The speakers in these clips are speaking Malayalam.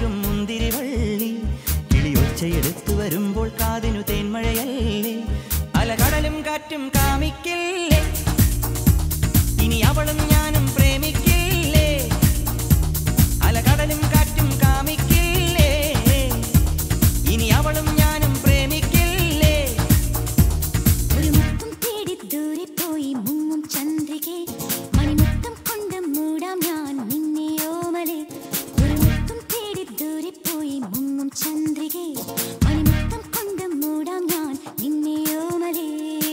നൽകും മുന്തിരിവള്ളി കിളിയൊച്ചയെടുത്തു വരുമ്പോൾ കാതിനു തേന്മഴയല്ലേ അലകടലും കാറ്റും കാമിക്കില്ലേ ഇനി അവളും ഞാനും പ്രേമിക്കില്ലേ അലകടലും കാറ്റും കാമിക്കില്ലേ ഇനി അവളും ഞാനും പ്രേമിക്കില്ലേ ഒരു മുത്തം തേടി ദൂരെ പോയി മുങ്ങും ചന്ദ്രികെ മണിമുത്തം കൊണ്ട് മൂടാം ഞാൻ നിന്നെ ഓമലെ ഒരു മുത്തം തേടി ദൂരെ പോയി മുങ്ങും ചന്ദ്രികെ മണിമുത്തം കൊണ്ട് മൂടാം ഞാൻ നിന്നെ ഓമലേ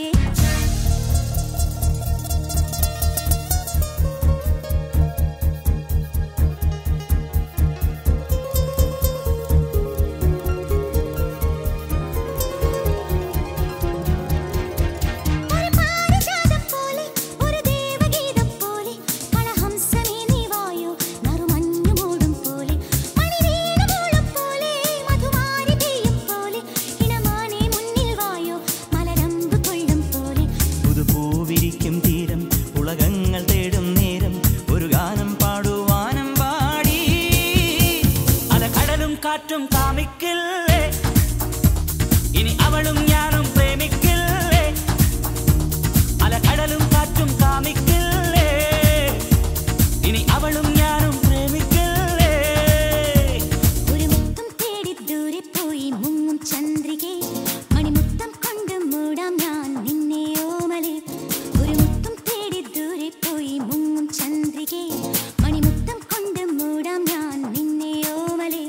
ഒരു പാരിജാതം പോലെ ഒരു ദേവഗീതം പോലെ കളഹംസമേ നീ വായോ നറുമഞ്ഞു മൂടും പോലെ മണിവീണമൂളും പോലെ മധുമാരി പെയ്യും പോലെ ഇണമാനെ മുന്നിൽ വായോ മലരമ്പ് കൊള്ളും പോലെ പുതുപൂവിരിക്കും തീരം ഉലകങ്ങൾ തേടും നേരം ഒരു ഗാനം പാടുവാനം പാടി അലകടലും കാറ്റും കാമിക്കില്ലേ ഇനി അവളും ഞാനും പ്രേമിക്കില്ലേ അലകടലും കാറ്റും കാമിക്കില്ലേ ഇനി അവളും ഞാനും പ്രേമിക്കില്ലേ ഒരു മുത്തം തേടി ദൂരെ പോയി മുങ്ങും ചന്ദ്രികെ മണിമുത്തം കൊണ്ട് മൂടാം ഞാൻ നിന്നെ ഓമലെ ഒരു മുത്തം തേടി ദൂരെ പോയി മുങ്ങും ചന്ദ്രികെ മണിമുത്തം കൊണ്ട് മൂടാം ഞാൻ നിന്നെ ഓമലെ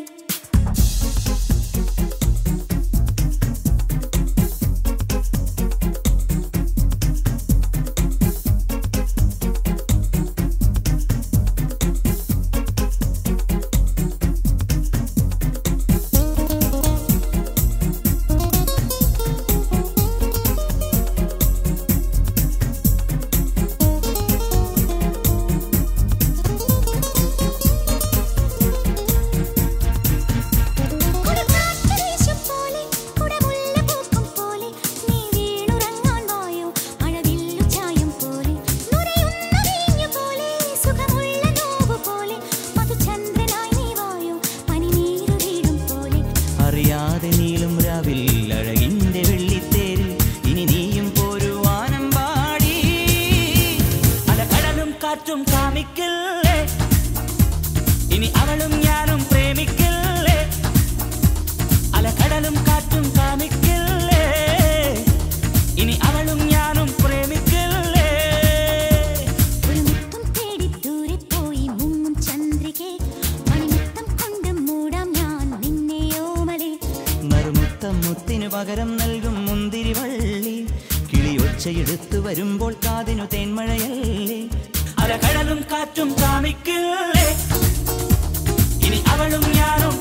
കുടക്കാറ്റ് പോലെ കുടമുല്ല പൂക്കും പോലെ നീ വീണുറങ്ങാൻ വായോ മഴവില്ലു ചായം പോലെ നുരയുന്ന വീഞ്ഞു പോലെ സുഖമുള്ള നോവ് പോലെ മധുചന്ദ്രനായി നീ വായോ പനിനീരു വീഴും പോലെ അറിയാതെ നീളും രാവിൽ അഴകിന്റെ വെള്ളിത്തേരിൽ ഇനി നീയും പോരുവാനം പാടി അലകടലും കാറ്റും കാമിക്കില്ലേ ഇനി അവളും ഞാനും പ്രേമിക്കില്ലേ അലകടലും കാറ്റും കാമിക്കില്ലേ ഇനി അവളും ഞാനും പ്രേമിക്കില്ലേ ഒരു മുത്തം തേടി ദൂരെ പോയി മുങ്ങും ചന്ദ്രികെ മണിമുത്തം കൊണ്ട് മൂടാം ഞാൻ നിന്നെ ഓമലെ നറുമുത്തം മുത്തിനു പകരം നൽകും മുന്തിരിവള്ളി കിളിയൊച്ചയെടുത്തു വരുമ്പോൾ കാതിനു തേന്മഴയല്ലേ അലകടലും കാറ്റും കാമിക്കില്ലേ ഇനി അവളും ഞാനും